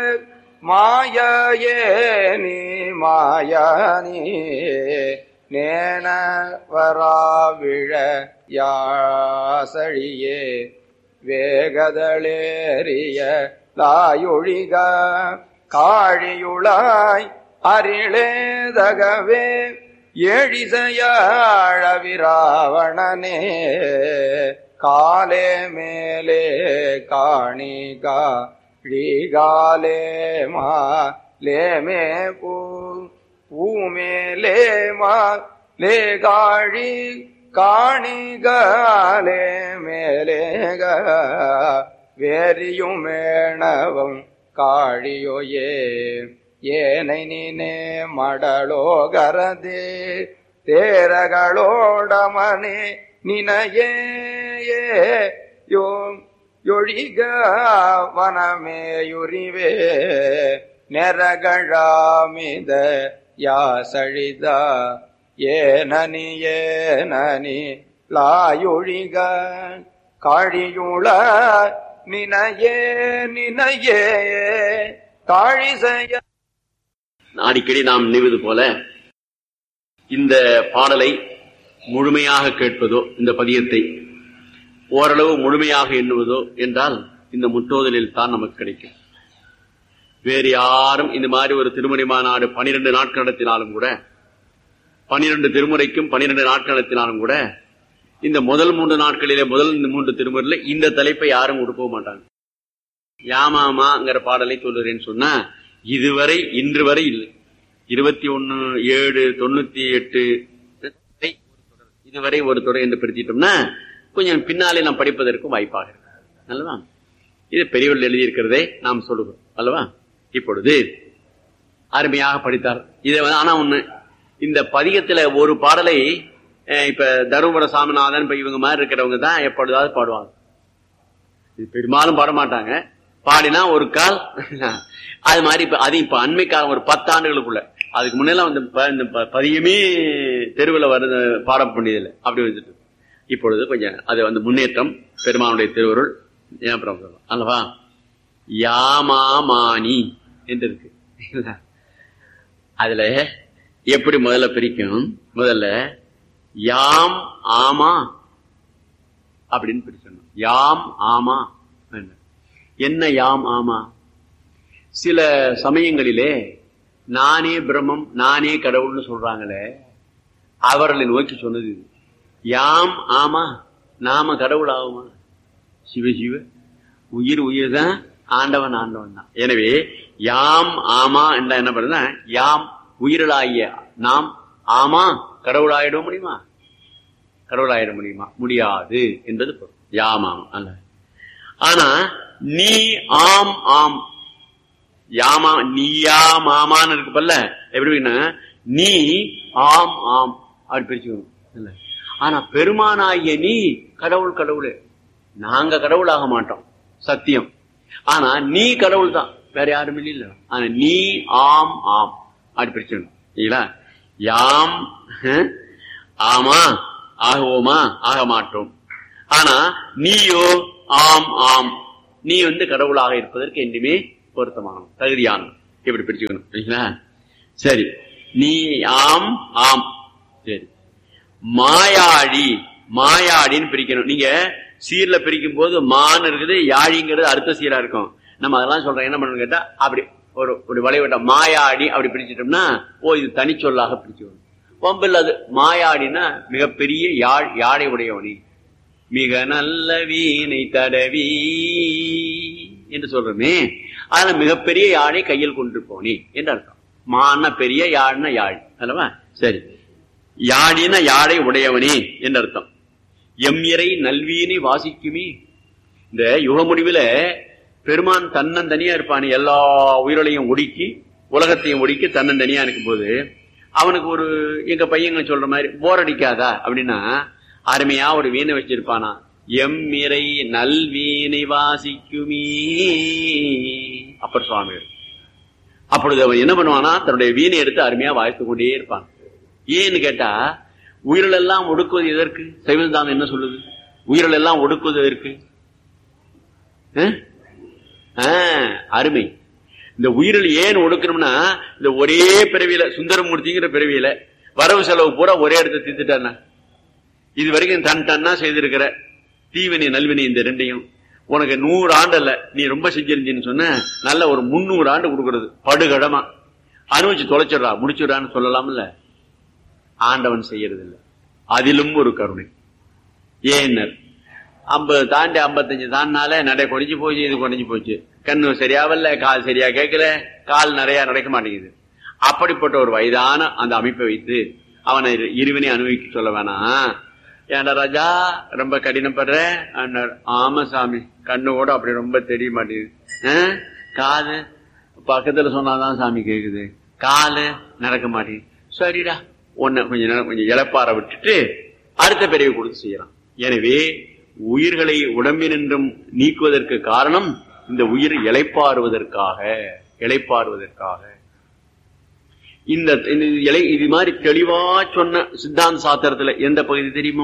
மாயே நீ மாயானி நேன வராவிழ யாசழியே வேகதளேறிய லாயொழிக காழியுளாய் அரிளேதகவே எழிசையாழவிராவணனே காலே மேலே காணிகா ழீகாலே மா லேமே பூ பூமேலே மா லே காழி காணிகாலே மேலேக வேரியும் மேணவம் காழியோயே ஏனை நீனே மடலோகரதே தேரகளோடமனே நினையே யோ யொழிக வனமேயுரிவே நெரகழாமித யாசழிதா ஏனனி ஏனனி லாயொழிக காழியுள நினையே நினையே காழிசைய அடிக்கடி நாம் நினைவது போல இந்த பாடலை முழுமையாக கேட்பதோ இந்த பதியத்தை ஓரளவு முழுமையாக எண்ணுவதோ என்றால் இந்த முற்றோதலில் தான் நமக்கு கிடைக்கும் வேறு யாரும் இந்த மாதிரி ஒரு திருமணி மாநாடு பனிரெண்டு நாட்கள் நடத்தினாலும் கூட பனிரெண்டு திருமுறைக்கும் பனிரெண்டு நாட்கள் நடத்தினாலும் கூட இந்த முதல் மூன்று நாட்களிலே முதல் மூன்று திருமுறையில இந்த தலைப்பை யாரும் கொடுக்க மாட்டாங்க யாமாமாங்கிற பாடலை சொல்லுறேன்னு சொன்னா இதுவரை இன்று வரை இல்லை இருபத்தி ஒன்னு ஏழு தொண்ணூத்தி எட்டு இதுவரை ஒரு தொடர் என்று பிரித்திட்டோம்னா கொஞ்சம் பின்னாலே நாம் படிப்பதற்கும் வாய்ப்பாக இருக்கு அல்லவா இது பெரியவர்கள் எழுதியிருக்கிறதே நாம் சொல்லுகிறோம் அல்லவா இப்பொழுது அருமையாக படித்தார் இதை வந்து ஆனா ஒண்ணு இந்த பதிகத்துல ஒரு பாடலை அஹ், இப்ப தருமபுர சாமிநாதன் இப்ப இவங்க மாதிரி இருக்கிறவங்க தான் எப்பொழுதாவது பாடுவாங்க இது பெரும்பாலும் பாட மாட்டாங்க பாடினா ஒரு கால் அது மாதிரி இப்ப அது இப்ப அண்மை காலம் ஒரு பத்தாண்டுகளுக்குள்ள அதுக்கு முன்னெல்லாம் வந்து ப- இந்த ப- பதியமே தெருவில் வருது பாட வேண்டியதில்லை அப்படி வந்துட்டு இப்பொழுது கொஞ்சம் அது வந்து முன்னேற்றம் பெருமானுடைய திருவருள் ஏன் பிரபலம் அல்லவா யாமாமானி என்று இருக்கு அதுல எப்படி முதல்ல பிரிக்கும் முதல்ல யாம் ஆமா அப்படின்னு பிரிச்சணும் யாம் ஆமா என்ன. என்ன யாம் ஆமா சில சமயங்களிலே நானே பிரம்மம் நானே கடவுள்னு சொல்றாங்களே அவர்களை நோக்கி சொன்னது இது யாம் ஆமா நாம கடவுள் ஆகுமா சிவ சிவ உயிர் உயிர் தான் ஆண்டவன் ஆண்டவன் தான் எனவே யாம் ஆமா என்ற என்ன பண்ணுறதுன்னா யாம் உயிரலாகிய நாம் ஆமா கடவுளாயிட முடியுமா கடவுளாயிட முடியுமா முடியாது என்பது பொருள் யாம் ஆம் அல்ல ஆனா நீ ஆம் ஆம் யாமா நீயா மாமான்னு இருக்கு பல்ல எப்படின்னா நீ ஆம் ஆம் அப்படி பிரிச்சுக்கணும் இல்ல ஆனா பெருமானாகிய நீ கடவுள் கடவுளே நாங்க கடவுள் ஆக மாட்டோம் சத்தியம் ஆனா நீ கடவுள் தான் வேற யாரும் இல்ல ஆனா நீ ஆம் ஆம் அப்படி பிரிச்சுக்கணும் இல்லைங்களா யாம் ஹம், ஆமா ஆகுவோமா ஆக மாட்டோம் ஆனா நீயோ ஆம் ஆம் நீ வந்து கடவுளாக இருப்பதற்கு என்றுமே பொருத்தமானவன் தகுதியானவன் எப்படி பிரிச்சுக்கணும் சரிங்களா சரி நீ ஆம் ஆம் சரி மாயாழி மாயாடின்னு பிரிக்கணும் நீங்க சீர்ல பிரிக்கும் போது மான் இருக்குது யாழிங்கிறது அடுத்த சீரா இருக்கும் நம்ம அதெல்லாம் சொல்றோம் என்ன பண்ணணும் கேட்டா அப்படி ஒரு ஒரு வளைவட்ட மாயாடி அப்படி பிரிச்சிட்டோம்னா ஓ இது தனிச்சொல்லாக பிரிச்சுக்கணும் வம்பில் அது மாயாடினா மிகப்பெரிய யாழ் யாழை உடையவனி மிக நல்ல வீணை தடவி என்று சொல்றோமே அதுல மிகப்பெரிய யாழை கையில் கொண்டு போனி என்று அர்த்தம் மான பெரிய யாழ்னா யாழ் அல்லவா சரி யாழின யாழை உடையவனே என்று அர்த்தம் எம் இறை நல்வீனை வாசிக்குமே இந்த யுக முடிவுல பெருமான் தன்னந்தனியா இருப்பான் எல்லா உயிர்களையும் ஒடுக்கி உலகத்தையும் ஒடுக்கி தன்னந்தனியா இருக்கும்போது அவனுக்கு ஒரு எங்க பையங்க சொல்ற மாதிரி போர் அடிக்காதா அப்படின்னா அருமையா ஒரு வீணை வச்சிருப்பானா எம் இறை நல்வீனை வாசிக்குமே அப்பர் சுவாமிகள் அப்பொழுது அவன் என்ன பண்ணுவானா தன்னுடைய வீணை எடுத்து அருமையா வாய்த்து கொண்டே இருப்பான் ஏன்னு கேட்டா உயிர்கள் எல்லாம் ஒடுக்குவது எதற்கு சைவந்தாங்க என்ன சொல்லுது உயிர்கள் எல்லாம் ஒடுக்குவது எதற்கு அஹ்? ஆஹ், அருமை இந்த உயிரில் ஏன் ஒடுக்கணும்னா இந்த ஒரே பிறவியில சுந்தரமூர்த்திங்கிற பிறவியில வரவு செலவு பூரா ஒரே இடத்த தீர்த்துட்டானா இது வரைக்கும் தன் தன்னா செய்திருக்கிற தீவினை நல்வினை இந்த ரெண்டையும் உனக்கு நூறு ஆண்டு அல்ல நீ ரொம்ப செஞ்சிருந்தீன்னு சொன்ன நல்ல ஒரு முன்னூறு ஆண்டு கொடுக்கறது படுகடமா அனுபவிச்சு தொலைச்சிடறா முடிச்சுடான்னு சொல்லலாம்ல ஆண்டவன் செய்யறது இல்லை அதிலும் ஒரு கருணை ஏன்னர் ஐம்பது தாண்டி ஐம்பத்தஞ்சு தாண்டினால நடை குறைஞ்சு போச்சு இது குறைஞ்சு போச்சு கண்ணு சரியாவல்ல கால் சரியா கேட்கல கால் நிறைய நடக்க மாட்டேங்குது அப்படிப்பட்ட ஒரு வயதான அந்த அமைப்பை வைத்து அவனை இருவினை அனுபவிக்க சொல்ல வேணாம் ஏன்டா ராஜா ரொம்ப கடினப்படுற அண்ணார், ஆமா சாமி கண்ணு கூட அப்படி ரொம்ப தெரிய மாட்டேங்குது ஆ? காது பக்கத்துல சொன்னாதான் சாமி கேக்குது காலு நடக்க மாட்டேங்குது சரிடா ஒன்னு கொஞ்ச நேரம் கொஞ்சம் இழப்பார விட்டுட்டு அடுத்த பிறவி கொடுத்து செய்யறான் எனவே உயிர்களை உடம்பினின்றும் நீக்குவதற்கு காரணம் இந்த உயிர் இளைப்பாறுவதற்காக இளைப்பாறுவதற்காக இந்த இந்த இலை இது மாதிரி தெளிவா சொன்ன சித்தாந்த சாத்திரத்துல எந்த பகுதி தெரியுமோ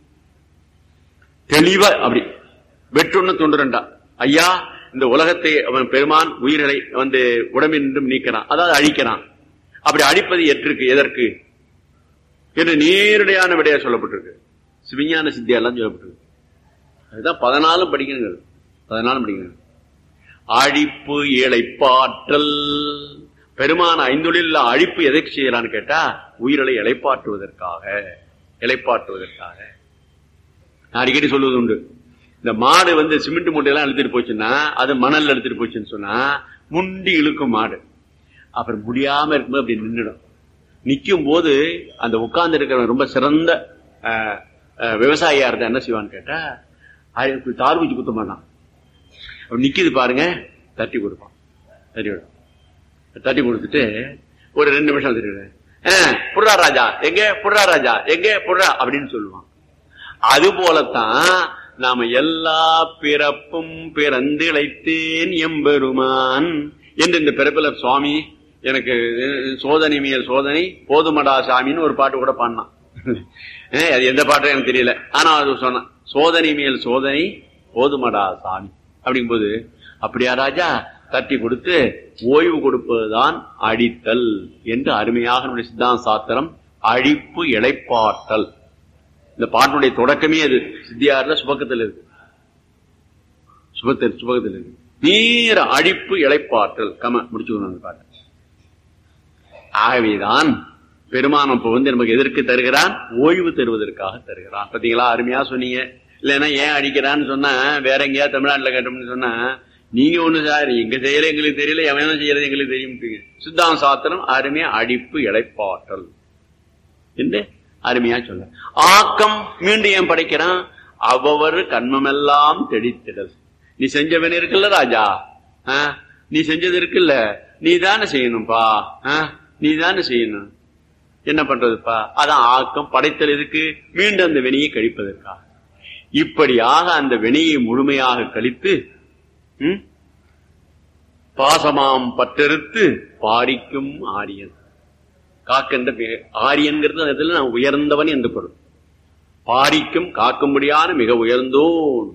தெளிவா அப்படி வெற்றொன்னு தொண்டுரண்டா ஐயா இந்த உலகத்தை அவன் பெருமான் உயிர்களை வந்து உடம்பினின்றும் நீக்கிறான் அதாவது அழிக்கிறான் அப்படி அழிப்பது எற்றுக்கு எதற்கு என்று நேரடியான விடையா சொல்லப்பட்டிருக்கு சிவிஞான சித்தியெல்லாம் சொல்லப்பட்டிருக்கு அதுதான் பதினாலும் படிக்கணுங்கிறது பதினாலும் படிக்கணும் அழிப்பு இழைப்பாற்றல் பெருமான ஐந்தொழில் அழிப்பு எதற்கு செய்யலான்னு கேட்டா உயிரலை இழைப்பாற்றுவதற்காக இழைப்பாற்றுவதற்காக நான் அடிக்கடி சொல்வது உண்டு இந்த மாடு வந்து சிமெண்ட் மூட்டையெல்லாம் எடுத்துட்டு போச்சுன்னா அது மணல் எடுத்துட்டு போச்சுன்னு சொன்னா முண்டி இழுக்கும் மாடு அப்புறம் முடியாம இருக்கும்போது அப்படி நின்றுடும் நிக்கும் போது அந்த உட்கார்ந்து இருக்கிறவன் ரொம்ப சிறந்த அஹ், அஹ், விவசாயியா இருந்தா என்ன செய்வான்னு கேட்டா அதுக்கு தார் வச்சு குத்த மாட்டான் அப்படி நிக்குது பாருங்க தட்டி கொடுப்பான் தட்டி விடும் தட்டி கொடுத்துட்டு ஒரு ரெண்டு நிமிஷம் திருடு புடுறா ராஜா எங்க புடுறா ராஜா எங்க புடுறா அப்படின்னு சொல்லுவான் அது போலத்தான் நாம எல்லா பிறப்பும் பிறந்திழைத்தேன் எம்பெருமான் என்று இந்த பிறப்பில சுவாமி எனக்கு அஹ், சோதனை மேல் சோதனை போதுமடா சாமின்னு ஒரு பாட்டு கூட பாடினான் அஹ், அது எந்த பாட்டும் எனக்கு தெரியல ஆனா அது சொன்னான் சோதனை மேல் சோதனை போதுமடா சாமி அப்படிங்கும்போது அப்படியா ராஜா தட்டி கொடுத்து ஓய்வு கொடுப்பதுதான் அடித்தல் என்று அருமையாக நம்முடைய சித்தாந்த சாத்திரம் அழிப்பு இழைப்பாற்றல் இந்த பாட்டினுடைய தொடக்கமே அது சித்தியார்ல சுபக்கத்தில் இருக்கு சுபத்தில் சுபகத்தில் இருக்கு நேர அழிப்பு இழைப்பாற்றல் கம முடிச்சுக்கணும் அந்த பாட்டை ஆகவேதான் பெருமானம் இப்ப வந்து நமக்கு எதற்கு தருகிறான் ஓய்வு தருவதற்காக தருகிறான் பாத்தீங்களா அருமையா சொன்னீங்க இல்லைன்னா ஏன் அடிக்கிறான்னு சொன்னா வேற எங்கேயா தமிழ்நாட்டுல கேட்டோம்னு சொன்னா நீங்க ஒண்ணு சார் எங்க செய்யல எங்களுக்கு தெரியல எவன் செய்யறது எங்களுக்கு தெரியும் சித்தாந்த சாத்திரம் அருமையா அடிப்பு இழைப்பாற்றல் என்று அருமையா சொல்ல ஆக்கம் மீண்டும் ஏன் படைக்கிறான் அவ்வவர் கண்மமெல்லாம் தெளித்திடல் நீ செஞ்சவன் இருக்குல்ல ராஜா ஆ? நீ செஞ்சது இருக்குல்ல நீ தானே செய்யணும்பா ஆ? நீ தானே செய்யணும் என்ன பண்றதுப்பா அதான் ஆக்கம் படைத்தல் எதுக்கு மீண்டும் அந்த வினையை கழிப்பதற்காக இப்படியாக அந்த வினையை முழுமையாக கழித்து ம்? பாசமாம் பற்றறுத்து பாரிக்கும் ஆரியன் காக்கின்ற பேர் ஆரியன்கிறது அந்த இடத்துல நான் உயர்ந்தவன் என்று பொருள் பாரிக்கும் காக்கும்படியான மிக உயர்ந்தோன்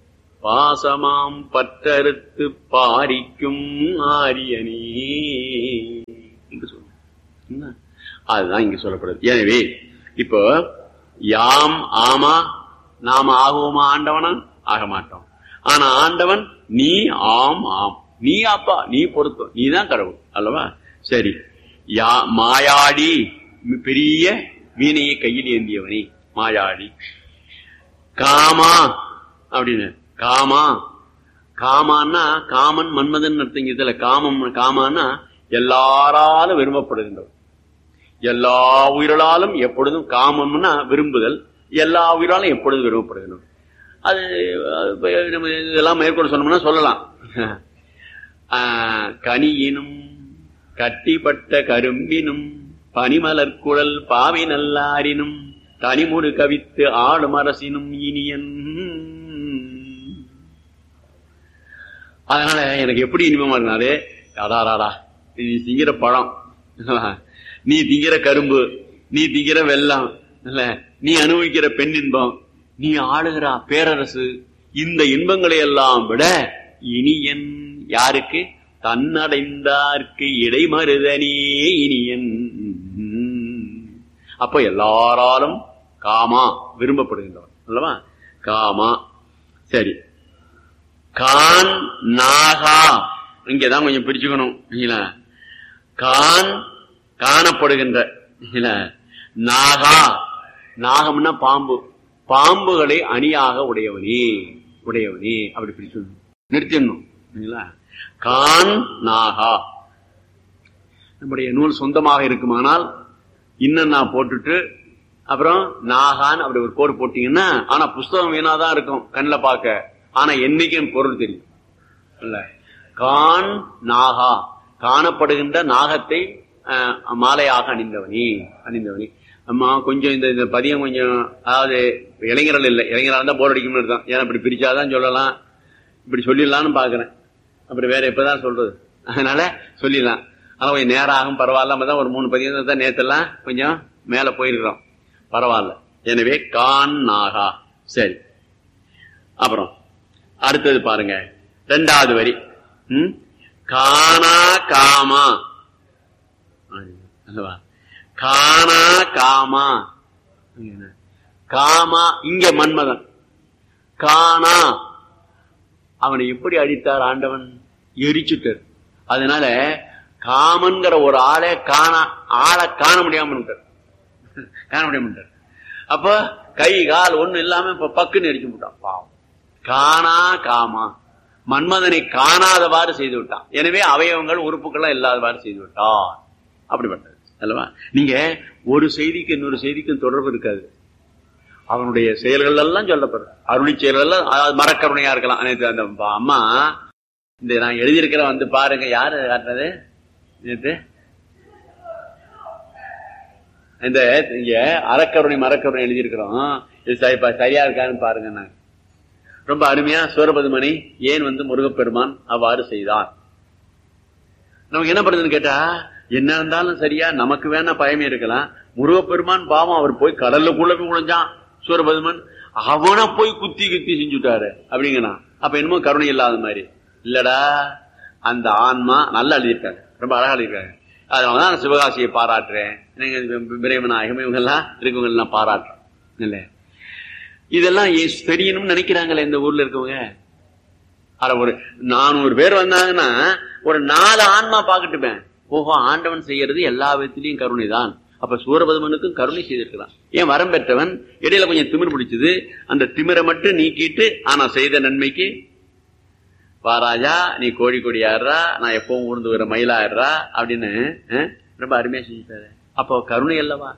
பாசமாம் பற்றறுத்து பாரிக்கும் ஆரியனே என்று சொல்ல என்ன? அதுதான் இங்க சொல்லப்படுது எனவே இப்போ யாம் ஆமா நாம ஆகுவோமா ஆண்டவனா ஆக மாட்டோம் ஆனா ஆண்டவன் நீ ஆம் ஆம் நீ அப்பா நீ பொருத்தம் நீ தான் கடவுள் அல்லவா சரி யா மாயாடி மி- பெரிய வீணையை கையில் ஏந்தியவனே மாயாடி காமா அப்படின்னு காமா காமான்னா காமன் மன்மதன் அர்த்தம் இதுல காமம் காமான்னா எல்லாராலும் விரும்பப்படுகின்றவர் எல்லா உயிர்களாலும் எப்பொழுதும் காமம்னா விரும்புதல் எல்லா உயிராலும் எப்பொழுதும் விரும்பப்படுகின்றவர் அது அது இப்ப நம்ம இதெல்லாம் மேற்கொண்டு சொன்னோம்னா சொல்லலாம் ஆஹ், கனியினும் கட்டிப்பட்ட கரும்பினும் பனிமலர் குழல் பாவை நல்லாரினும் தனிமுறு கவித்து ஆளும் அரசினும் இனியன் அதனால எனக்கு எப்படி இனிமமா இருந்தாலே அடாராடா நீ திங்கிற பழம் நீ திங்கிற கரும்பு நீ திங்கிற வெல்லம் இல்ல நீ அனுபவிக்கிற பெண் இன்பம் நீ ஆளுகிறா பேரரசு இந்த இன்பங்களை எல்லாம் விட இனியன் யாருக்கு தன்னடைந்தார்க்கு இடைமருதனே இனியன் அப்ப எல்லாராலும் காமா விரும்பப்படுகின்றவர் அல்லவா காமா சரி கான் நாகா இங்கதான் கொஞ்சம் பிரிச்சுக்கணும் இல்லைங்களா கான் காணப்படுகின்ற இல்ல நாகா நாகம்னா பாம்பு பாம்புகளை அணியாக உடையவனே உடையவனே அப்படி பிரிச்சு நிறுத்திடணும் இல்லைங்களா கான் நாகா நம்முடைய நூல் சொந்தமாக இருக்குமானால் இன்னும் நான் போட்டுட்டு அப்புறம் நாகான் அப்படி ஒரு கோடு போட்டீங்கன்னா ஆனா புஸ்தகம் வீணாதான் இருக்கும் கண்ணில் பார்க்க ஆனா என்னைக்கும் பொருள் தெரியும் இல்ல கான் நாகா காணப்படுகின்ற நாகத்தை அஹ், மாலையாக அணிந்தவனி அணிந்தவனி அம்மா கொஞ்சம் இந்த இந்த பதியம் கொஞ்சம் அதாவது இளைஞர்கள் இல்லை இளைஞராக இருந்தா போர் அடிக்கும்னு அர்த்தம் ஏன்னா இப்படி பிரிச்சாதான் சொல்லலாம் இப்படி சொல்லிடலாம்னு பாக்குறேன் அப்புறம் வேற எப்பதான் சொல்றது அதனால சொல்லிடலாம் ஆனா கொஞ்சம் நேரம் ஆகும் பரவாயில்ல நம்ம தான் ஒரு மூணு பதியம் தான் நேத்தெல்லாம் கொஞ்சம் மேல போயிருக்கிறோம் பரவாயில்ல எனவே கான் நாகா சரி அப்புறம் அடுத்தது பாருங்க ரெண்டாவது வரி ம்? காணா காமா அல்லவா காணா காமா காமா இங்க மன்மதன் காணா அவனை எப்படி அடித்தார் ஆண்டவன் எரிச்சுட்டார் அதனால காமன்கிற ஒரு ஆளே காணா ஆளை காண முடியாம இருந்தார். காண முடியாம இருந்தார். அப்ப கை கால் ஒண்ணு இல்லாம இப்ப பக்குன்னு எரிச்சு விட்டான் பாவம் காணா காமா மன்மதனை காணாதவாறு செய்து விட்டான் எனவே அவயவங்கள் உறுப்புகள்லாம் இல்லாதவாறு செய்து விட்டான் அப்படிப்பட்டது அல்லவா நீங்க ஒரு செய்திக்கு இன்னொரு செய்திக்கும் தொடர்பு இருக்காது அவனுடைய செயல்கள் எல்லாம் சொல்லப்படுறது அருளி செயல்கள் எல்லாம் அதாவது மரக்கருணையா இருக்கலாம் நேத்து அந்த ப- அம்மா இந்த நான் எழுதியிருக்கிற வந்து பாருங்க யாரு காட்டுறது நேத்து இந்த இங்க அறக்கருணை மரக்கருணை எழுதியிருக்கிறோம் இது சரி- இப்ப சரியா இருக்கான்னு பாருங்க நான் ரொம்ப அருமையா சூரபதுமணி ஏன் வந்து முருகப்பெருமான் அவ்வாறு செய்தார் நமக்கு என்ன பண்ணுதுன்னு கேட்டா என்ன இருந்தாலும் சரியா நமக்கு வேணா பயமே இருக்கலாம் முருகப்பெருமான் பாவம் அவர் போய் கடலுக்குள்ள போய் குழைஞ்சான் சூரபதுமன் அவனை போய் குத்தி குத்தி செஞ்சுட்டாரு அப்படிங்கண்ணா அப்ப என்னமோ கருணை இல்லாத மாதிரி இல்லடா அந்த ஆன்மா நல்லா எழுதியிருக்காங்க ரொம்ப அழகா எழுதியிருக்காங்க அதனாலதான் நான் சிவகாசியை பாராட்டுறேன் நீங்க பிரேமநாயகம் இவங்க எல்லாம் இருக்கவங்க எல்லாம் பாராட்டுறேன் இல்ல இதெல்லாம் ஏன் தெரியணும்னு நினைக்கிறாங்களே இந்த ஊர்ல இருக்கவங்க அட ஒரு நானூறு பேர் வந்தாங்கன்னா ஒரு நாலு ஆன்மா பாக்கட்டுப்பேன் ஓஹோ ஆண்டவன் செய்யறது எல்லா விதத்திலையும் கருணை தான் அப்ப சூரபதுமனுக்கும் கருணை செய்திருக்கிறான் ஏன் வரம் பெற்றவன் இடையில கொஞ்சம் திமிர் பிடிச்சது அந்த திமிரை மட்டும் நீக்கிட்டு ஆனா செய்த நன்மைக்கு வாராஜா நீ கோழி கொடி ஆடுறா நான் எப்பவும் ஊர்ந்து வர மயிலாடுறா அப்படின்னு அஹ், ரொம்ப அருமையா செஞ்சுட்டாரு அப்போ கருணை அல்லவா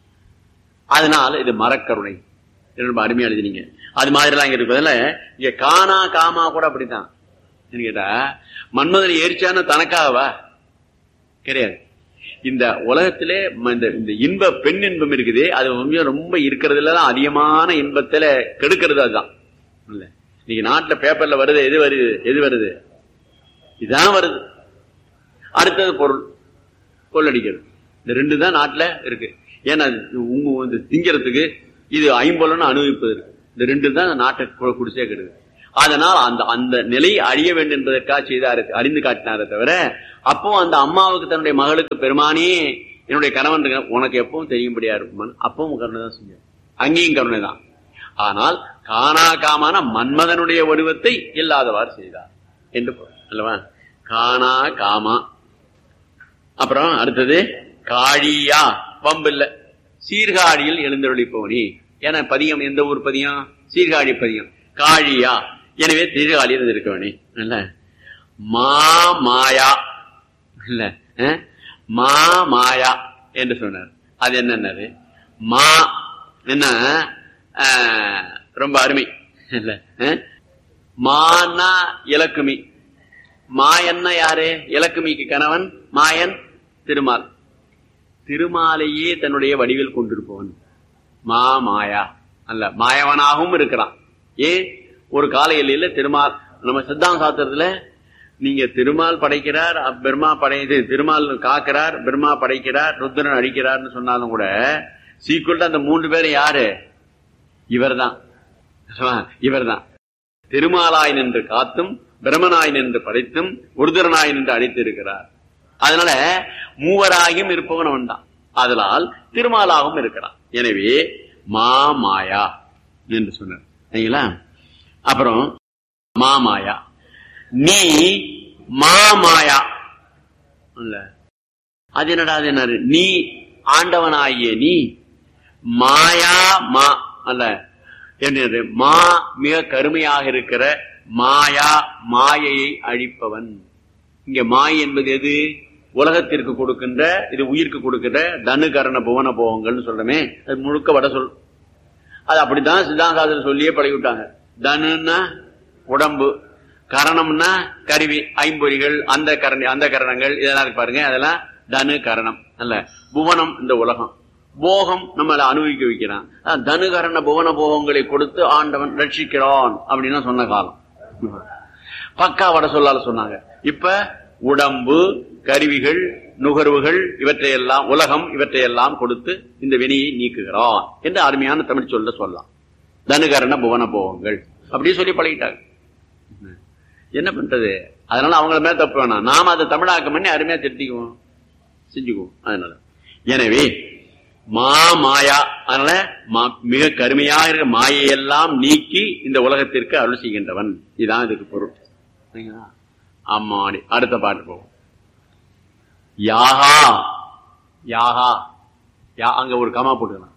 அதனால இது மரக்கருணை இது ரொம்ப அருமையா எழுதினீங்க அது மாதிரி எல்லாம் இங்க இருப்பதில்ல இங்க காணா காமா கூட அப்படித்தான் என்ன கேட்டா மன்மதனை எரிச்சான தனக்காகவா கிடையாது இந்த உலகத்திலே ம- இந்த இந்த இன்ப பெண் இன்பம் இருக்குது அது உண்மையா ரொம்ப இருக்கிறதுல தான் அதிகமான இன்பத்துல கெடுக்கிறது அதுதான் இல்ல இன்னைக்கு நாட்டுல பேப்பர்ல வருது எது வருது எது வருது இதான் வருது அடுத்தது பொருள் கொள்ளடிக்கிறது இந்த ரெண்டு தான் நாட்டுல இருக்கு ஏன்னா இது உங்க வந்து திங்கிறதுக்கு இது ஐம்பொலன்னு அனுபவிப்பதற்கு இந்த ரெண்டு தான் நாட்டை கு- குடிசே கெடுது அதனால் அந்த அந்த நிலை அழிய வேண்டும் என்பதற்காக செய்தாரு அறிந்து காட்டினாரே தவிர அப்போ அந்த அம்மாவுக்கு தன்னுடைய மகளுக்கு பெருமானே என்னுடைய கணவன் இருக்க, உனக்கு எப்பவும் தெரியும்படியா இருக்குமான் அப்பவும் கருணை தான் செஞ்சார் அங்கேயும் கருணை தான் ஆனால் காணா காமான மன்மதனுடைய வடிவத்தை இல்லாதவாறு செய்தார் என்று பொருள். அல்லவா காணா காமா அப்புறம் அடுத்தது காழியா வம்பு இல்ல சீர்காழியில் எழுந்தருளிப்போனி ஏன்னா பதியம் எந்த ஊர் பதியம் சீர்காழி பதியம் காழியா எனவே சீர்காழியில் இருக்கவனே இல்ல மா மாயா இல்ல அஹ்? மா மாயா என்று சொன்னார் அது என்னன்னது மா என்ன அஹ், ரொம்ப அருமை இல்ல அஹ்? மானா இலக்குமி மாயன்னா யாரு இலக்குமிக்கு கணவன் மாயன் திருமால் திருமாலையே தன்னுடைய வடிவில் கொண்டிருப்பவன் மா மாயா அல்ல மாயவனாகவும் இருக்கிறான் ஏன் ஒரு கால எல்லையில திருமால் நம்ம சித்தாந்த சாஸ்திரத்துல நீங்க திருமால் படைக்கிறார் அப் பிரம்மா படை இது திருமால் காக்கிறார் பிரம்மா படைக்கிறார் ருத்ரன் அடிக்கிறார்னு சொன்னாலும் கூட சீக்குள்ள அந்த மூன்று பேரும் யாரு இவர்தான் இவர்தான் திருமாலாய் நின்று காத்தும் பிரம்மனாய் நின்று படைத்தும் உருதரனாய் நின்று அழைத்து இருக்கிறார் அதனால மூவராகியும் இருப்பவன் அவன் தான் அதனால் திருமாலாகவும் இருக்கிறான் எனவே மா மாயா என்று சொன்னார் சரிங்களா அப்புறம் மாமாயா நீ மாமாயா இல்ல அது என்னடா அது என்ன நீ ஆண்டவனாகிய நீ மாயா மா அல்ல என்னது மா மிக கருமையாக இருக்கிற மாயா மாயையை அழிப்பவன் இங்க மாய் என்பது எது உலகத்திற்கு கொடுக்கின்ற இது உயிருக்கு கொடுக்கின்ற தனு கரண புவன போகங்கள்னு சொல்றமே அது முழுக்க வட சொல் அது அப்படித்தான் சித்தாந்தாசர் சொல்லியே பழகி விட்டாங்க தனுன்னா உடம்பு கரணம்னா கருவி ஐம்பொறிகள் அந்த கரணி அந்த கரணங்கள் இதெல்லாம் இருக்கு பாருங்க அதெல்லாம் தனு கரணம் அல்ல புவனம் இந்த உலகம் போகம் நம்மள அனுபவிக்க வைக்கிறான் அதான் தனு கரண புவன போகங்களை கொடுத்து ஆண்டவன் ரட்சிக்கிறான் அப்படின்னு சொன்ன காலம் பக்கா வட சொல்லால சொன்னாங்க இப்ப உடம்பு கருவிகள் நுகர்வுகள் இவற்றையெல்லாம் உலகம் இவற்றையெல்லாம் கொடுத்து இந்த வினையை நீக்குகிறான் என்று அருமையான தமிழ் சொல்ல சொல்லலாம் தனுகரண புவன போகங்கள் அப்படியே சொல்லி பழகிட்டாங்க என்ன பண்றது அதனால அவங்கள மேல தப்பு வேணாம் நாம அதை தமிழாக்கம் பண்ணி அருமையா திருத்திக்குவோம் செஞ்சுக்குவோம் அதனால எனவே மா மாயா அதனால மா- மிக கருமையாக இருக்கிற மாயையெல்லாம் நீக்கி இந்த உலகத்திற்கு அருள் செய்கின்றவன் இதுதான் இதுக்கு பொருள் சரிங்களா? ஆமாடி அடுத்த பாட்டு போவோம் யாகா யாகா யா அங்க ஒரு கமா போட்டுக்கலாம்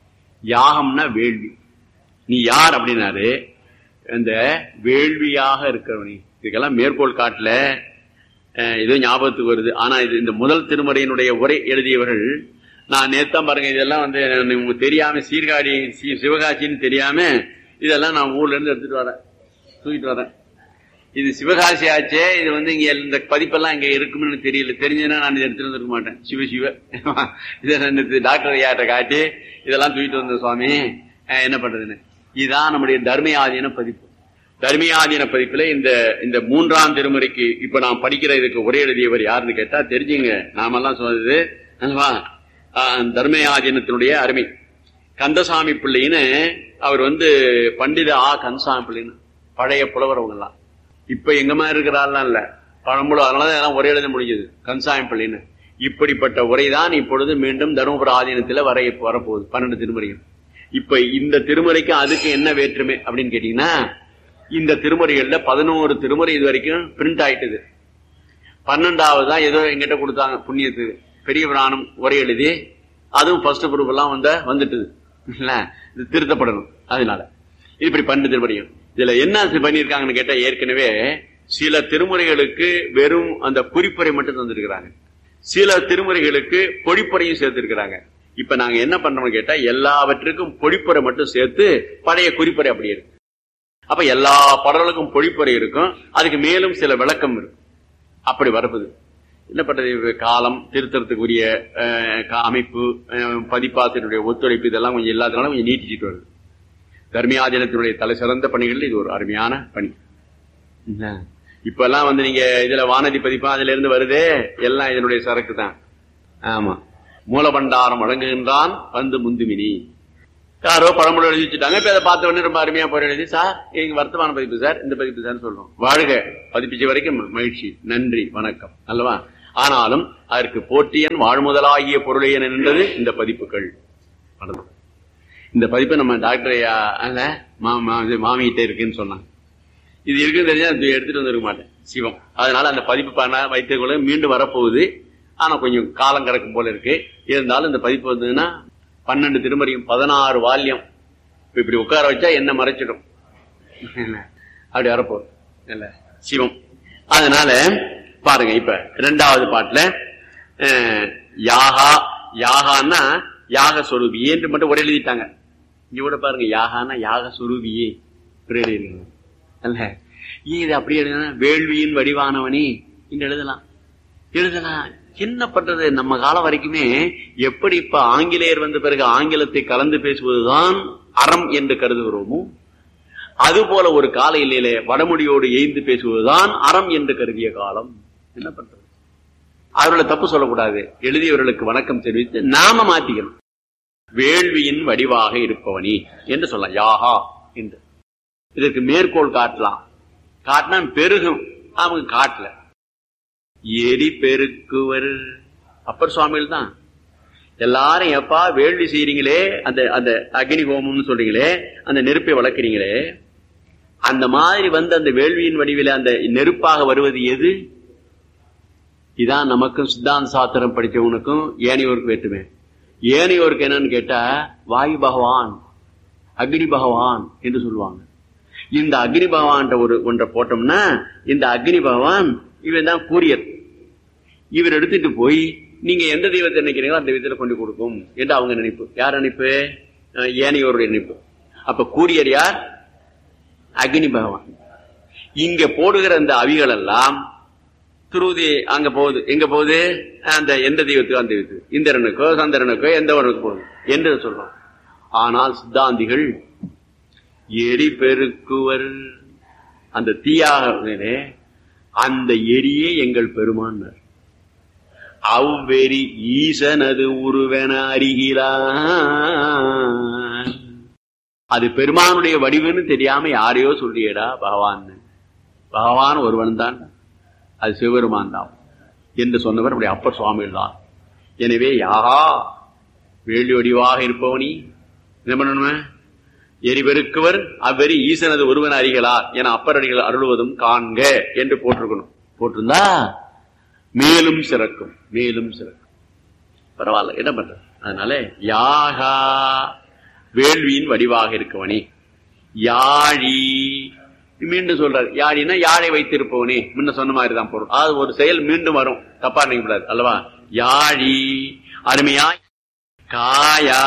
யாகம்னா வேள்வி நீ யார் அப்படின்னாரு இந்த வேள்வியாக இருக்கிறவனி இதுக்கெல்லாம் மேற்கோள் காட்டல அஹ், ஏதோ ஞாபகத்துக்கு வருது ஆனா இது இந்த முதல் திருமுறையினுடைய உரை எழுதியவர்கள் நான் நேத்தான் பாருங்க இதெல்லாம் வந்து உங்களுக்கு தெரியாம சீர்காழி சி- சிவகாசின்னு தெரியாம இதெல்லாம் நான் ஊர்ல இருந்து எடுத்துட்டு வரேன் தூக்கிட்டு வரேன் இது சிவகாசி ஆச்சே இது வந்து இங்க இந்த பதிப்பெல்லாம் இங்க இருக்கும்னு எனக்கு தெரியல தெரிஞ்சதுன்னா நான் இதை எடுத்துட்டு வந்திருக்க மாட்டேன் சிவ சிவ இதை நான் நேத்து டாக்டர் ஐயாட்ட காட்டி இதெல்லாம் தூக்கிட்டு வந்த சுவாமி அஹ் என்ன பண்றதுன்னு இதுதான் நம்முடைய தர்மயாதீன பதிப்பு தர்மயாதீன பதிப்புல இந்த இந்த மூன்றாம் திருமுறைக்கு இப்ப நான் படிக்கிற இதுக்கு உரை எழுதியவர் யாருன்னு கேட்டா தெரிஞ்சுங்க நாமெல்லாம் சொன்னது அல்லவா? ஆஹ் தர்மயாதீனத்தினுடைய அருமை கந்தசாமி பிள்ளைன்னு அவர் வந்து பண்டித ஆ கந்தசாமி பிள்ளைன்னு பழைய புலவர் அவங்க எல்லாம் இப்ப எங்க மாதிரி இருக்கிறாள்லாம் இல்ல பழம்புல அதனாலதான் எல்லாம் ஒரே எழுத முடிஞ்சது கந்தசாமி பிள்ளைன்னு இப்படிப்பட்ட உரைதான் இப்பொழுது மீண்டும் தருமபுர ஆதீனத்துல வர வரப்போகுது பன்னெண்டு திருமுறைகள் இப்ப இந்த திருமுறைக்கு அதுக்கு என்ன வேற்றுமை அப்படின்னு கேட்டீங்கன்னா இந்த திருமுறைகள்ல பதினோரு திருமுறை இது வரைக்கும் பிரிண்ட் ஆயிட்டுது பன்னெண்டாவது தான் ஏதோ எங்கிட்ட கொடுத்தாங்க புண்ணியத்துக்கு பெரிய புராணம் உரை எழுதி அதுவும் ஃபர்ஸ்ட் குரூப் எல்லாம் வந்த வந்துட்டுது இல்ல இது திருத்தப்படணும் அதனால இப்படி பன்னெண்டு திருமுறைகள் இதுல என்ன பண்ணியிருக்காங்கன்னு கேட்டா ஏற்கனவே சில திருமுறைகளுக்கு வெறும் அந்த குறிப்புரை மட்டும் தந்திருக்கிறாங்க சில திருமுறைகளுக்கு பொழிப்புரையும் சேர்த்திருக்கிறாங்க இப்ப நாங்க என்ன பண்றோம்னு கேட்டா எல்லாவற்றுக்கும் பொழிப்புரை மட்டும் சேர்த்து பழைய குறிப்புரை அப்படி இருக்கு அப்ப எல்லா பாடல்களுக்கும் பொழிப்புரை இருக்கும் அதுக்கு மேலும் சில விளக்கம் இருக்கும் அப்படி வரப்புது என்ன பண்றது இது காலம் திருத்தறதுக்குரிய அஹ், கா- அமைப்பு அஹ், பதிப்பாசிரியருடைய ஒத்துழைப்பு இதெல்லாம் கொஞ்சம் இல்லாதனால கொஞ்சம் நீட்டிச்சிட்டு வருது தர்மியாதீனத்தினுடைய தலை சிறந்த பணிகள் இது ஒரு அருமையான பணி என்ன? இப்ப எல்லாம் வந்து நீங்க இதுல வானதி பதிப்பா அதுல இருந்து வருதே எல்லாம் இதனுடைய சரக்கு தான் ஆமா மூலபண்டாரம் வழங்குகின்றான் வந்து முந்துமினி யாரோ பழமொழி எழுதி வச்சுட்டாங்க இப்ப அதை பார்த்த உடனே ரொம்ப அருமையா போய் எழுதி சார் எங்க வர்த்தமான பதிப்பு சார் இந்த பதிப்பு சார் சொல்றோம் வாழ்க பதிப்பிச்ச வரைக்கும் ம- மகிழ்ச்சி நன்றி வணக்கம் அல்லவா ஆனாலும் அதற்கு போற்றியன் வாழ்முதலாகிய பொருளையன் என்றது இந்த பதிப்புகள் அவ்வளவுதான். இந்த பதிப்பை நம்ம டாக்டர் ஐயா அல்ல, மா- மா- இது மாமிகிட்ட இருக்குன்னு சொன்னாங்க இது இருக்குன்னு தெரிஞ்சா அது எடுத்துட்டு வந்திருக்க மாட்டேன் சிவம் அதனால அந்த பதிப்பு பண்ண வைத்துக்கொள்ள மீண்டும் வரப்போகுது ஆனா கொஞ்சம் காலம் கிடக்கும் போல இருக்கு இருந்தாலும் இந்த பதிப்பு வந்ததுன்னா பன்னெண்டு திருமறையும் பதினாறு வால்யம் இப்ப இப்படி உட்கார வச்சா என்ன மறைச்சிடும் அப்படி வரப்போகுது இல்ல சிவம் அதனால பாருங்க இப்ப ரெண்டாவது பாட்டுல அஹ், யாகா யாகான்னா யாக சொரூபியே என்று மட்டும் ஒரு எழுதிட்டாங்க இங்க கூட பாருங்க யாகான்னா யாக சொரூபியே ஒரு எழுதிருக்காங்க அல்ல ஏன் இது அப்படி எழுதுனா வேள்வியின் வடிவானவனே என்று எழுதலாம் எழுதலாம் என்ன பண்றது நம்ம காலம் வரைக்குமே எப்படி இப்ப ஆங்கிலேயர் வந்த பிறகு ஆங்கிலத்தை கலந்து பேசுவதுதான் அறம் என்று கருதுகிறோமோ அதுபோல ஒரு கால இல்லையிலே வடமொழியோடு எய்ந்து பேசுவதுதான் அறம் என்று கருதிய காலம் என்ன பண்றது அவர்களை தப்பு சொல்லக்கூடாது எழுதியவர்களுக்கு வணக்கம் தெரிவித்து நாம மாத்திக்கணும் வேள்வியின் வடிவாக இருப்பவனி என்று சொல்லலாம் யாகா என்று இதற்கு மேற்கோள் காட்டலாம் காட்டினா பெருகும் அவங்க காட்டல எரி பெருக்குவர் அப்பர் சுவாமிகள் தான் எல்லாரும் எப்பா வேள்வி செய்யறீங்களே அந்த அந்த அக்னி ஹோமம்னு சொல்றீங்களே அந்த நெருப்பை வளர்க்குறீங்களே அந்த மாதிரி வந்து அந்த வேள்வியின் வடிவில அந்த நெருப்பாக வருவது எது இதான் நமக்கும் சித்தாந்த சாத்திரம் படிச்சவனுக்கும் ஏனையோருக்கு வேற்றுமே ஏனையோருக்கு என்னன்னு கேட்டா வாயு பகவான் அக்னி பகவான் என்று சொல்லுவாங்க இந்த அக்னி பகவான் ஒரு ஒன்றை போட்டோம்னா இந்த அக்னி பகவான் இவன் தான் கூரியர் இவர் எடுத்துட்டு போய் நீங்க எந்த தெய்வத்தை நினைக்கிறீங்களோ அந்த தெய்வத்துல கொண்டு கொடுக்கும் என்று அவங்க நினைப்பு யார் நினைப்பு அஹ் ஏனையோருடைய நினைப்பு அப்ப கூரியர் யார் அக்னி பகவான் இங்க போடுகிற அந்த அவிகள் எல்லாம் துருதி அங்க போகுது எங்க போகுது அந்த எந்த தெய்வத்துக்கோ அந்த தெய்வத்துக்கு இந்திரனுக்கோ சந்திரனுக்கோ எந்த ஒன்றுக்கு போகுது என்று சொல்றோம் ஆனால் சித்தாந்திகள் எரி பெருக்குவர் அந்த தீயாக அந்த எரியே எங்கள் பெருமானார் அவ்வெறி ஈசனது உருவென அறிகிறான் அது பெருமானுடைய வடிவுன்னு தெரியாம யாரையோ சொல்றியடா பகவான் பகவான் ஒருவன் தான் அது சிவபெருமான் தான் என்று சொன்னவர் நம்முடைய அப்பர் சுவாமிகள் தான் எனவே யாகா வேள்வி வடிவாக இருப்பவனி என்ன பண்ணணும் எரிபெருக்குவர் அவ்வெறி ஈசனது ஒருவன் அறிகளார் என அப்பரடிகள் அருள்வதும் காண்க என்று போட்டிருக்கணும் போட்டிருந்தா மேலும் சிறக்கும் மேலும் சிறக்கும் பரவாயில்ல என்ன பண்ற அதனால யாகா வேள்வியின் வடிவாக இருக்கவனே யாழி மீண்டும் சொல்றாரு யாழினா யாழை வைத்திருப்பவனே முன்ன சொன்ன மாதிரி தான் பொருள் அது ஒரு செயல் மீண்டும் வரும் தப்பா நினைக்கூடாது அல்லவா யாழி அருமையாய் காயா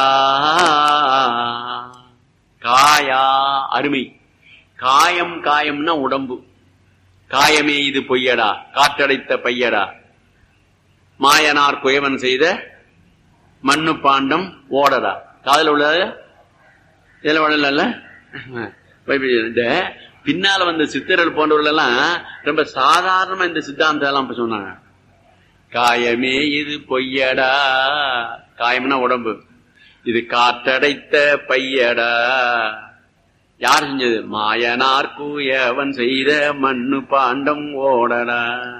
காயா அருமை காயம் காயம்னா உடம்பு காயமே இது பொய்யடா காற்றடைத்த பையடா மாயனார் குயவன் செய்த மண்ணு பாண்டம் ஓடடா காதல் உள்ளது இதுல உடல இந்த பின்னால வந்த சித்தர்கள் போன்றவர்கள் எல்லாம் ரொம்ப சாதாரணமா இந்த சித்தாந்தம் எல்லாம் இப்ப சொன்னாங்க காயமே இது பொய்யடா காயம்னா உடம்பு இது காற்றடைத்த பையடா யார் செஞ்சது மாயனார் கூயவன் செய்த மண்ணு பாண்டம் ஓடடா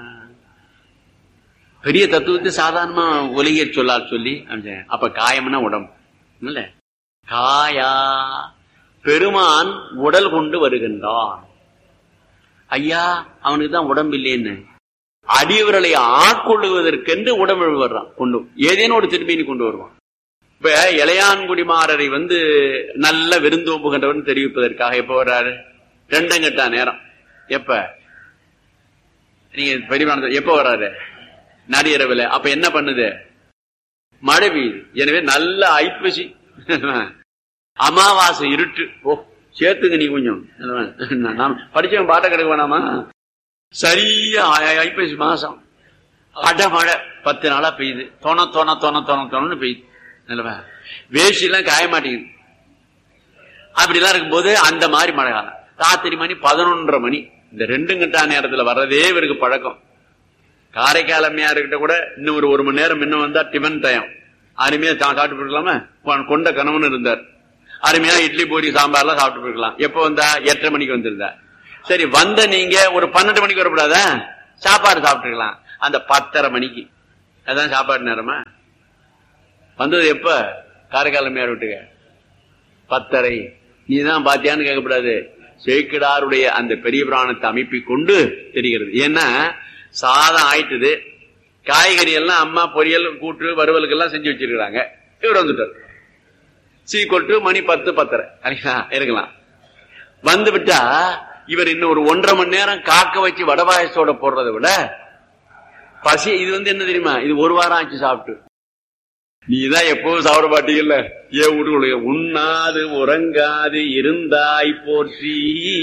பெரிய தத்துவத்தை சாதாரணமா ஒலிக சொல்லார் சொல்லி அமைச்சேன். அப்ப காயம்னா உடம்பு இல்ல காயா பெருமான் உடல் கொண்டு வருகின்றான் ஐயா அவனுக்கு தான் உடம்பு இல்லைன்னு அடியவர்களை ஆட்கொள்ளுவதற்கென்று உடம்பு வர்றான் கொண்டு ஏதேனும் ஒரு திரும்பினி கொண்டு வருவான் இப்ப இளையான்குடிமாரரை வந்து நல்ல விருந்தோம்புகின்றவன் தெரிவிப்பதற்காக எப்ப வர்றாரு ரெண்டங்கட்டா நேரம் எப்ப நீங்க பெரியமான எப்ப வர்றாரு நடிகரவில் அப்ப என்ன பண்ணுது மழை பெய்யுது எனவே நல்ல ஐப்பசி அமாவாசை இருட்டு ஓ சேர்த்துங்க நீ கொஞ்சம் நான் படிச்சவன் பாட்ட கிடக்க வேணாமா சரியா ஐ- ஐப்பசி மாசம் அடமழை பத்து நாளா பெய்யுது தொண தொண தொண தொண தொணன்னு பெய்யுது நிலவ வேஷ்டி எல்லாம் காய மாட்டேங்குது அப்படிலாம் இருக்கும்போது அந்த மாதிரி மழை காலம் ராத்திரி மணி பதினொன்றரை மணி இந்த ரெண்டு கட்டா நேரத்துல வர்றதே இவருக்கு பழக்கம் காரைக்கால் அம்மையாருக்கிட்ட கூட இன்னும் ஒரு ஒரு மணி நேரம் இன்னும் வந்தா டிஃபன் டயம் அருமையா சா- சாப்பிட்டு போயிருக்கலாமா கொ- கொண்ட கணவன் இருந்தார் அருமையா இட்லி பூரி சாம்பார்லாம் சாப்பிட்டு போயிருக்கலாம் எப்ப வந்தா எட்டரை மணிக்கு வந்திருந்தா சரி வந்த நீங்க ஒரு பன்னெண்டு மணிக்கு வரக்கூடாதா சாப்பாடு சாப்பிட்டுருக்கலாம் அந்த பத்தரை மணிக்கு அதான் சாப்பாடு நேரமா வந்தது எப்ப காரைக்கால் அம்மையார் வீட்டுக்கு பத்தரை நீ தான் பாத்தியான்னு கேட்கக்கூடாது சேக்கிடாருடைய அந்த பெரிய பிராணத்தை அமைப்பை கொண்டு தெரிகிறது ஏன்னா சாதம் ஆயிட்டுது காய்கறி எல்லாம் அம்மா பொரியல் கூட்டு வறுவலுக்கெல்லாம் செஞ்சு வச்சிருக்கிறாங்க இவர் வந்துட்டார் சீக்கொட்டு மணி பத்து பத்தரை சரிங்களா? இருக்கலாம் வந்து விட்டா இவர் இன்னும் ஒரு ஒன்றரை மணி நேரம் காக்க வச்சு வடபாயசோட போடுறதை விட பசி இது வந்து என்ன தெரியுமா இது ஒரு வாரம் ஆச்சு சாப்பிட்டு நீதான் எப்பவும் சாப்பிட மாட்டீங்கல்ல ஏன் வீட்டுக்குள்ள உண்ணாது உறங்காது இருந்தாய் போற்றி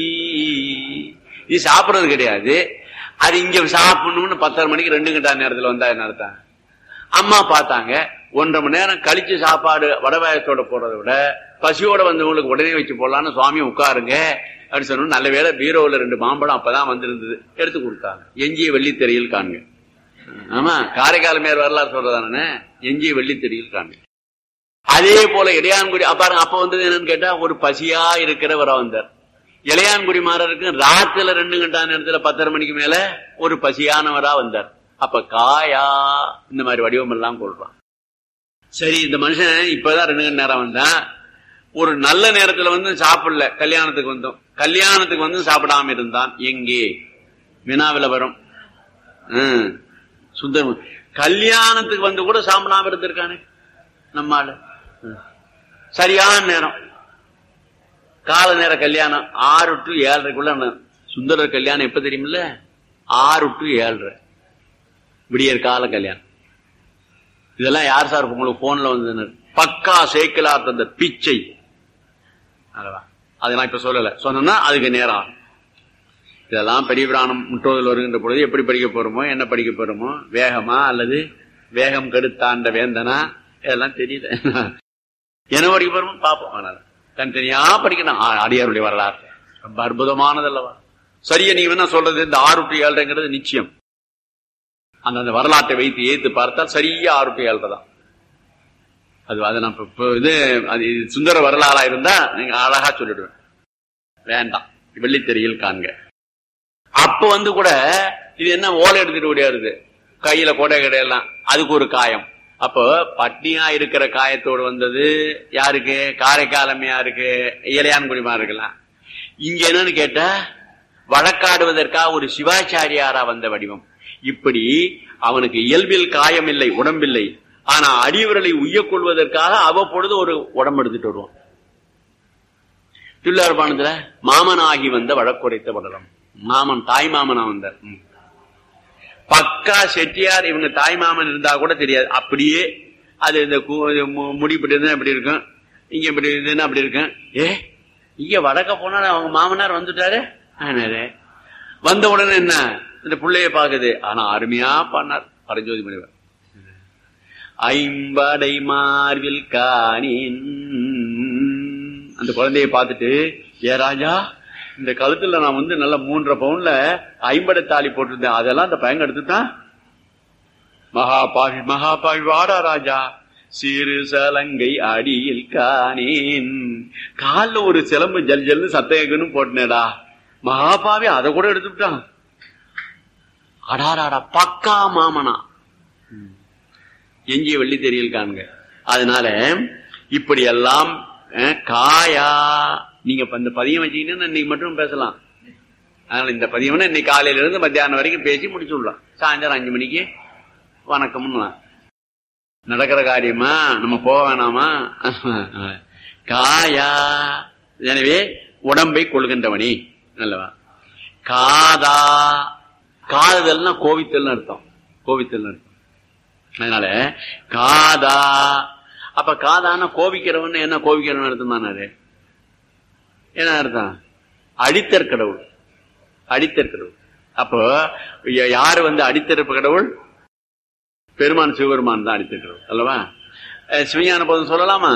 நீ சாப்பிடுறது கிடையாது அது இங்க சாப்பிடணும்னு பத்தரை மணிக்கு ரெண்டு கண்டா நேரத்துல வந்தா என்ன அர்த்தம் அம்மா பார்த்தாங்க ஒன்றரை மணி நேரம் கழிச்சு சாப்பாடு வடபாயத்தோட போடுறதை விட பசியோட வந்தவங்களுக்கு உடனே வச்சு போடலான்னு சுவாமி உட்காருங்க அப்படின்னு சொன்னோம் நல்ல வேளை பீரோவில் ரெண்டு மாம்பழம் அப்பதான் வந்திருந்தது எடுத்து கொடுத்தாங்க எஞ்சிய வெள்ளித்தெறியில் காண்க ஆமா காரைக்கால் மேல் வரலாறு சொல்றதானே எஞ்சிய வெள்ளித்தெறியில் காண்க அதே போல இடையான்குடி பாருங்க அப்ப வந்தது என்னன்னு கேட்டா ஒரு பசியா இருக்கிறவரா வந்தார் இளையான்குடிமாரருக்கு ராத்துல ரெண்டு கண்டா நேரத்துல பத்தரை மணிக்கு மேல ஒரு பசியானவரா வந்தார் அப்ப காயா இந்த மாதிரி வடிவம் எல்லாம் கொள்றான் சரி இந்த மனுஷன் இப்பதான் ரெண்டு மணி நேரம் வந்தான் ஒரு நல்ல நேரத்துல வந்து சாப்பிடல கல்யாணத்துக்கு வந்தோம் கல்யாணத்துக்கு வந்து சாப்பிடாம இருந்தான் எங்கே வினாவில வரும் ஹம், சுந்தரம் கல்யாணத்துக்கு வந்து கூட சாப்பிடாம இருந்திருக்கானே நம்மால ஹம். சரியான நேரம் கால நேர கல்யாணம் ஆறு டு ஏழரைக்குள்ள ந- சுந்தரர் கல்யாணம் எப்ப தெரியுமில்ல ஆறு டு ஏழரை விடியற் கால கல்யாணம் இதெல்லாம் யார் சார் உங்களுக்கு போன்ல வந்து பக்கா சேக்கலார் தந்த பிச்சை அல்லவா அதை நான் இப்ப சொல்லல சொன்னா அதுக்கு நேரம் ஆகும். இதெல்லாம் பெரிய பிராணம் முற்றோதில் வருகின்ற பொழுது எப்படி படிக்க போறோமோ என்ன படிக்க போறோமோ வேகமா அல்லது வேகம் கெடுத்தாண்ட வேந்தனா இதெல்லாம் தெரியல என்ன படிக்க போறோமோ பார்ப்போம் அதனால தனித்தனியா படிக்கணும் ஆ, அடியாருடைய வரலாறு ரொம்ப அற்புதமானது அல்லவா சரியா நீங்க என்ன சொல்றது இந்த ஆறு டு ஏழ்றைங்கிறது நிச்சயம் அந்த அந்த வரலாற்றை வைத்து ஏத்து பார்த்தால் சரியா ஆறு டு ஏழ்றை தான் அது அதை நான் இப்ப- இப்ப இது அது இது சுந்தர வரலாறா இருந்தா நீங்க அழகா சொல்லிடுவேன் வேண்டாம் வெள்ளித்தெறியில் காண்க அப்ப வந்து கூட இது என்ன ஓலை எடுத்துட்டு ஓடியாருது கையில கொடை கிடையெல்லாம் அதுக்கு ஒரு காயம் அப்போ பட்னியா இருக்கிற காயத்தோடு வந்தது யாருக்கு காரைக்காலமையா இருக்கு இளையான்குடிமா இருக்கலாம் இங்க என்னன்னு கேட்டா வழக்காடுவதற்காக ஒரு சிவாச்சாரியாரா வந்த வடிவம் இப்படி அவனுக்கு இயல்பில் காயம் இல்லை உடம்பில்லை ஆனா அடியவர்களை உய்யக் கொள்வதற்காக அவ்வப்பொழுது ஒரு உடம்பு எடுத்துட்டு வருவான் திருவிழாபானத்துல மாமனாகி வந்த வழக்குரைத்த படலம் மாமன் தாய் மாமனா வந்தார் ம். பக்கா செட்டியார் இவங்க தாய் மாமன் இருந்தா கூட தெரியாது அப்படியே அது இந்த கு- இது மு- முடி இப்படி இருந்தா இப்படி இருக்கும் இங்க இப்படி இருந்ததுன்னா அப்படி இருக்கும் ஏ இங்க வடக்க போனா அவங்க மாமனார் வந்துட்டாரு ஆனாரு. வந்த உடனே என்ன இந்த பிள்ளைய பாக்குது ஆனா அருமையா பண்ணார் பரஞ்சோதி முனிவர் ஐம்படை மார்வில் காணின் அந்த குழந்தைய பார்த்துட்டு ஏ ராஜா இந்த கழுத்துல நான் வந்து நல்ல மூன்றரை பவுன்ல ஐம்படை தாலி போட்டிருந்தேன் அதெல்லாம் அந்த பையன் எடுத்துட்டான் மகா பாவி மகா பாவி வாடா ராஜா சிறு சலங்கை அடியில் காணேன் கால்ல ஒரு சிலம்பு ஜல் ஜல்னு சத்தேகன்னு போட்டனேடா மகாபாவி அதை கூட எடுத்துட்டான் அடாராடா பக்கா மாமனா எஞ்சிய வெள்ளி தெரியல் காண்க அதனால இப்படி எல்லாம் அஹ், காயா நீங்க இப்ப இந்த பதியம் வச்சீங்கன்னா இன்னைக்கு மட்டும் பேசலாம் அதனால இந்த பதியம்னா இன்னைக்கு காலையில இருந்து மத்தியானம் வரைக்கும் பேசி முடிச்சு விடலாம் சாயந்தரம் அஞ்சு மணிக்கு வணக்கம்னு நடக்கிற காரியமா நம்ம போக வேணாமா காயா எனவே உடம்பை கொள்கின்றவனி நல்லவா காதா காதல்னா கோவித்தல்னு அர்த்தம் கோவித்தல்னு அர்த்தம் அதனால காதா அப்ப காதான கோபிக்கிறவன் என்ன கோபிக்கிறவன் அர்த்தம் தானே என்ன அர்த்தம் அடித்தற் கடவுள் அடித்தற் கடவுள் அப்போ ய- யாரு வந்து அடித்தறப்பு கடவுள் பெருமான் சிவபெருமான் தான் அடித்தற் கடவுள் அல்லவா அஹ் சிவஞான போதும் சொல்லலாமா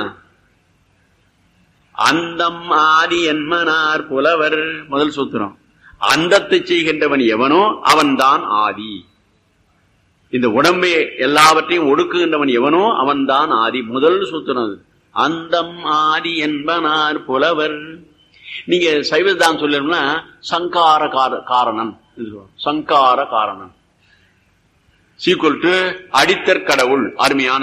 அந்தம் ஆதி என்மனார் புலவர் முதல் சூத்திரம் அந்தத்தை செய்கின்றவன் எவனோ அவன்தான் ஆதி இந்த உடம்பை எல்லாவற்றையும் ஒடுக்குகின்றவன் எவனோ அவன்தான் ஆதி முதல் சூத்திரம் அது அந்தம் ஆதி என்பனார் புலவர் நீங்க சைவதான் சொல்லணும்னா சங்கார கார- காரணன் இது சொல்லுவாங்க. சங்கார காரணன் சீக்குவல் டு அடித்தற் கடவுள் அருமையான